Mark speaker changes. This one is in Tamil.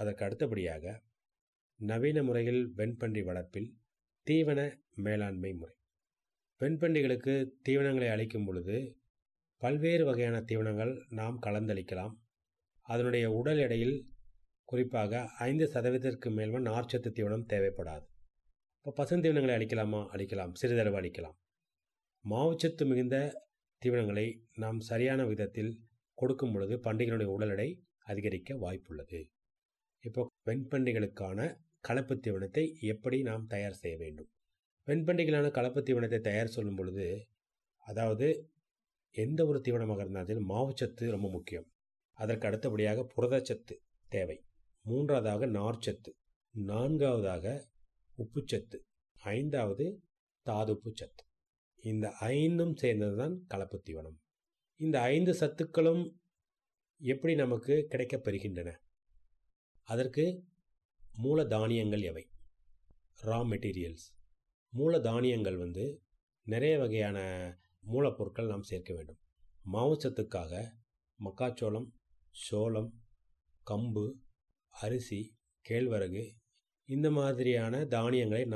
Speaker 1: அதற்கு அடுத்தபடியாக நவீன முறையில் வெண்பன்றி வளர்ப்பில் தீவன மேலாண்மை முறை வெண்பன்றிகளுக்கு தீவனங்களை அளிக்கும் பொழுது பல்வேறு வகையான தீவனங்கள் நாம் கலந்தளிக்கலாம் அதனுடைய உடல் எடையில் குறிப்பாக ஐந்து சதவீதத்திற்கு மேல் நார்ச்சத்து தீவனம் தேவைப்படாது இப்போ பசுந்தீவனங்களை அளிக்கலாமா அளிக்கலாம் சிறிதளவு அளிக்கலாம் மாவுச்சத்து மிகுந்த தீவனங்களை நாம் சரியான விதத்தில் கொடுக்கும் பொழுது பண்டிகைகளுடைய உடல் எடை அதிகரிக்க வாய்ப்புள்ளது இப்போ வெண்பண்டிகளுக்கான கலப்பு தீவனத்தை எப்படி நாம் தயார் செய்ய வேண்டும் வெண்பண்டிகளான கலப்பு தீவனத்தை தயார் சொல்லும் பொழுது அதாவது எந்த ஒரு தீவனமாக இருந்தாலும் மாவுச்சத்து ரொம்ப முக்கியம் அதற்கு அடுத்தபடியாக புரதச்சத்து தேவை மூன்றாவதாக நார்ச்சத்து நான்காவதாக உப்புச்சத்து ஐந்தாவது தாதுப்பு சத்து இந்த ஐந்தும் சேர்ந்தது தான் கலப்பு தீவனம் இந்த ஐந்து சத்துக்களும் எப்படி நமக்கு கிடைக்கப் பெறுகின்றன அதற்கு மூல தானியங்கள் எவை ரா மெட்டீரியல்ஸ் மூல தானியங்கள் வந்து நிறைய வகையான மூலப்பொருட்கள் நாம் சேர்க்க வேண்டும் மாவுச்சத்துக்காக மக்காச்சோளம் சோளம் கம்பு அரிசி கேழ்வரகு இந்த மாதிரியான தானியங்களை